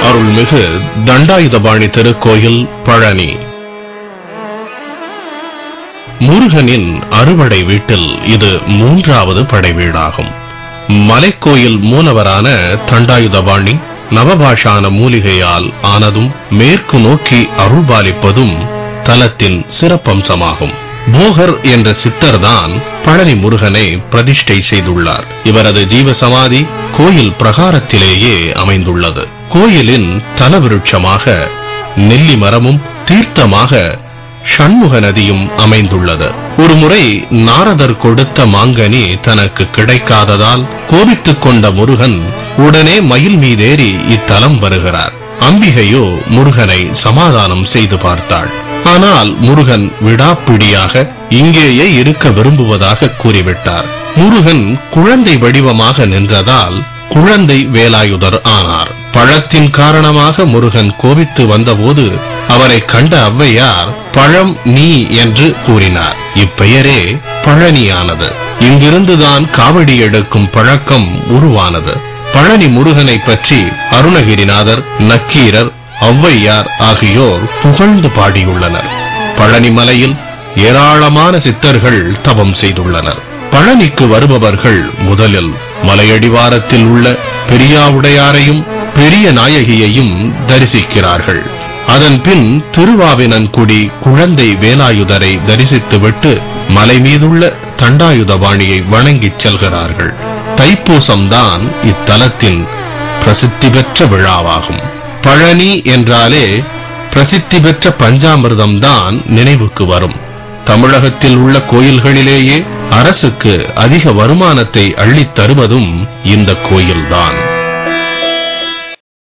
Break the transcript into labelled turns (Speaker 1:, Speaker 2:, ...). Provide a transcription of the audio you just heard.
Speaker 1: அருள்மிகு தண்டாயுதபாணி திருக்கோயில் பழனி முருகனின் அறுவடை வீட்டில் இது மூன்றாவது படை வீடாகும் மலைக்கோயில் மூலவரான தண்டாயுதபாணி நவபாஷான மூலிகையால் ஆனதும் மேற்கு நோக்கி அருள்பாலிப்பதும் தலத்தின் சிறப்பம்சமாகும் போகர் என்ற சித்தர்தான் பழனி முருகனை பிரதிஷ்டை செய்துள்ளார் இவரது ஜீவசமாதி கோயில் பிரகாரத்திலேயே அமைந்துள்ளது கோயிலின் தலவிருட்சமாக நெல்லி மரமும் தீர்த்தமாக ஷண்முக நதியும் அமைந்துள்ளது ஒருமுறை நாரதர் கொடுத்த மாங்கனி தனக்கு கிடைக்காததால் கோபித்துக் கொண்ட முருகன் உடனே மயில் மீதேறி இத்தலம் வருகிறார் அம்பிகையோ முருகனை சமாதானம் செய்து பார்த்தாள் ஆனால் முருகன் விடாப்பிடியாக இங்கேயே இருக்க விரும்புவதாக கூறிவிட்டார் முருகன் குழந்தை வடிவமாக நின்றதால் குழந்தை வேலாயுதர் ஆனார் பழத்தின் காரணமாக முருகன் கோபித்து வந்தபோது அவரை கண்ட ஔவையார் பழம் நீ என்று கூறினார் இப்பெயரே பழனியானது இங்கிருந்துதான் காவடி எடுக்கும் பழக்கம் உருவானது பழனி முருகனை பற்றி அருணகிரிநாதர் நக்கீரர் ஔவையார் ஆகியோர் புகழ்ந்து பாடியுள்ளனர் பழனி மலையில் ஏராளமான சித்தர்கள் தவம் செய்துள்ளனர் பழனிக்கு வருபவர்கள் முதலில் மலையடிவாரத்தில் உள்ள பெரியாவுடையாரையும் பெரிய நாயகியையும் தரிசிக்கிறார்கள் அதன் பின் திருவாவினன்குடி குழந்தை வேலாயுதரை தரிசித்துவிட்டு மலை மீதுள்ள தண்டாயுதபாணியை வணங்கிச் செல்கிறார்கள் தைப்பூசம்தான் இத்தலத்தின் பிரசித்தி பெற்ற விழாவாகும் பழனி என்றாலே பிரசித்தி பெற்ற பஞ்சாமிர்தம்தான் நினைவுக்கு வரும் தமிழகத்தில் உள்ள கோயில்களிலேயே அரசுக்கு அதிக வருமானத்தை அள்ளித் தருவதும் இந்த கோயில்தான்